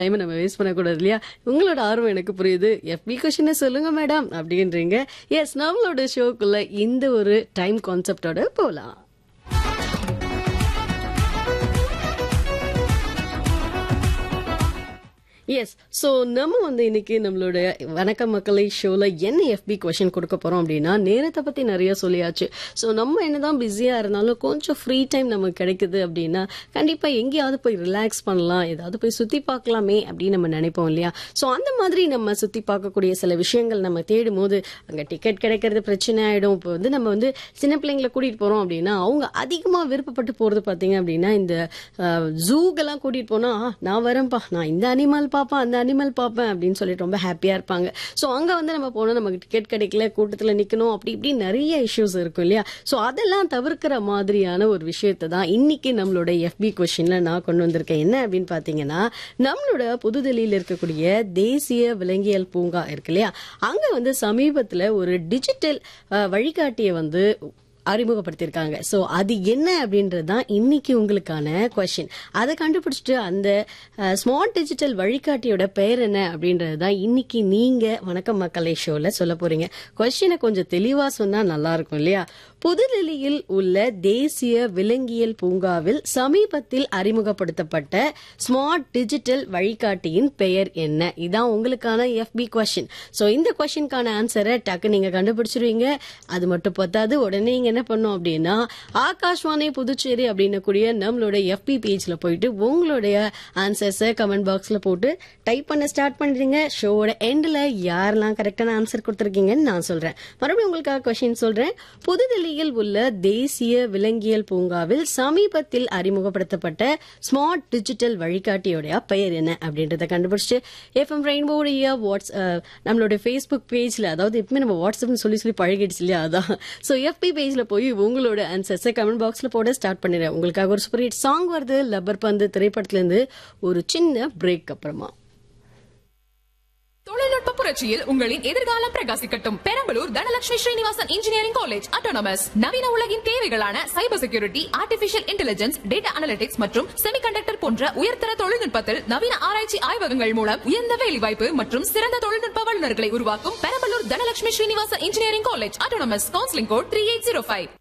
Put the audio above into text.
டைமை நம்ம வேஸ்ட் பண்ணக்கூடாது இல்லையா உங்களோட ஆர்வம் எனக்கு புரியுது எஃபி கொஷினை சொல்லுங்க மேடம் அப்படின்றீங்க எஸ் நம்மளோட ஷோக்குள்ள இந்த ஒரு டைம் கான்செப்டோட போலாம் எஸ் ஸோ நம்ம வந்து இன்னைக்கு நம்மளோட வணக்க மக்களை ஷோல என்ன எஃபி கொஷின் கொடுக்க போறோம் அப்படின்னா நேரத்தை பத்தி நிறைய சொல்லியாச்சு ஸோ நம்ம என்னதான் பிஸியா இருந்தாலும் கொஞ்சம் ஃப்ரீ டைம் நமக்கு கிடைக்குது அப்படின்னா கண்டிப்பா எங்கேயாவது போய் ரிலாக்ஸ் பண்ணலாம் ஏதாவது போய் சுத்தி பார்க்கலாமே அப்படின்னு நம்ம நினைப்போம் இல்லையா ஸோ அந்த மாதிரி நம்ம சுத்தி பார்க்கக்கூடிய சில விஷயங்கள் நம்ம தேடும் போது அங்க டிக்கெட் கிடைக்கிறது பிரச்சனை ஆயிடும் இப்போ வந்து நம்ம வந்து சின்ன பிள்ளைங்களை கூட்டிட்டு போறோம் அப்படின்னா அவங்க அதிகமா விருப்பப்பட்டு போறது பாத்தீங்க அப்படின்னா இந்த ஜூக்கெல்லாம் கூட்டிட்டு போனா "ஆ, நான் வரேன்ப்பா நான் இந்த அனிமல் பார்ப்பேன் அந்த அனிமல் பார்ப்பேன் அப்படின்னு சொல்லிட்டு ரொம்ப ஹாப்பியா இருப்பாங்க ஸோ அங்க வந்து நம்ம போனோம் நமக்கு டிக்கெட் கிடைக்கல கூட்டத்துல நிக்கணும் அப்படி இப்படி நிறைய இஷ்யூஸ் இருக்கும் இல்லையா ஸோ அதெல்லாம் தவிர்க்கிற மாதிரியான ஒரு விஷயத்தை தான் இன்னைக்கு நம்மளோட எஃபி கொஸ்டின்ல நான் கொண்டு வந்திருக்கேன் என்ன அப்படின்னு பாத்தீங்கன்னா நம்மளோட புதுதில்லியில் இருக்கக்கூடிய தேசிய விலங்கியல் பூங்கா இருக்கு இல்லையா அங்க வந்து சமீபத்துல ஒரு டிஜிட்டல் வழிகாட்டியை வந்து அறிமுகப்படுத்தியிருக்காங்க ஸோ அது என்ன அப்படின்றது தான் இன்னைக்கு உங்களுக்கான கொஷின் அதை கண்டுபிடிச்சிட்டு அந்த ஸ்மார்ட் டிஜிட்டல் வழிகாட்டியோட பெயர் என்ன அப்படின்றது தான் இன்னைக்கு நீங்க வணக்கம் மக்களை ஷோல சொல்ல போறீங்க கொஷினை கொஞ்சம் தெளிவா சொன்னா நல்லா இருக்கும் இல்லையா புதுதில்லியில் உள்ள தேசிய விலங்கியல் பூங்காவில் சமீபத்தில் அறிமுகப்படுத்தப்பட்ட ஸ்மார்ட் டிஜிட்டல் வழிகாட்டியின் பெயர் என்ன இதான் உங்களுக்கான எஃபி கொஷின் ஸோ இந்த கொஷினுக்கான ஆன்சரை டக்கு நீங்க கண்டுபிடிச்சிருவீங்க அது மட்டும் பத்தாது உடனே நீங்க என்ன பண்ணும் அப்படின்னா ஆகாஷ்வாணி புதுச்சேரி அப்படின்னக்கூடிய நம்மளோட எஃபி பேஜ்ல போயிட்டு உங்களுடைய ஆன்சர்ஸை கமெண்ட் பாக்ஸ்ல போட்டு டைப் பண்ண ஸ்டார்ட் பண்றீங்க ஷோவோட எண்ட்ல யாரெல்லாம் கரெக்டான ஆன்சர் கொடுத்துருக்கீங்கன்னு நான் சொல்றேன் மறுபடியும் உங்களுக்காக கொஸ்டின் சொல்றேன் புதுதில்லியில் உள்ள தேசிய விலங்கியல் பூங்காவில் சமீபத்தில் அறிமுகப்படுத்தப்பட்ட ஸ்மார்ட் டிஜிட்டல் வழிகாட்டியோடைய பெயர் என்ன அப்படின்றத கண்டுபிடிச்சு எஃப்எம் ரெயின்போடைய வாட்ஸ் நம்மளோட ஃபேஸ்புக் பேஜ்ல அதாவது எப்பவுமே நம்ம வாட்ஸ்அப்னு சொல்லி சொல்லி பழகிடுச்சு இல்லையா அதான் ஸோ எஃபி பேஜ்ல போய் உங்களோட ஆன்சர்ஸை கமெண்ட் பாக்ஸ்ல போட ஸ்டார்ட் பண்ணிடுறேன் உங்களுக்காக ஒரு சூப்பர் ஹிட் சாங் வருது லப்பர் பந்து திரைப்படத்துல இருந்து ஒரு சின்ன பிரேக் அப்புறமா தொழில்நுட்ப புரட்சியில் உங்களின் எதிர்காலம் பிரகாசிக்கட்டும் Perambalur Dhanalakshmi Srinivasan engineering college autonomous நவீன உலகின் தேவைகளான cyber security artificial intelligence data analytics மற்றும் செமிகண்டக்டர் போன்ற உயர்தர தொழில்நுட்பத்தில் நவீன ஆராய்ச்சி ஆய்வகங்கள் மூலம் உயர்ந்த வேலைவாய்ப்பு மற்றும் சிறந்த தொழில்நுட்ப வல்லுநர்களை உருவாக்கும் Perambalur Dhanalakshmi Srinivasan engineering college autonomous counselling code three eight zero five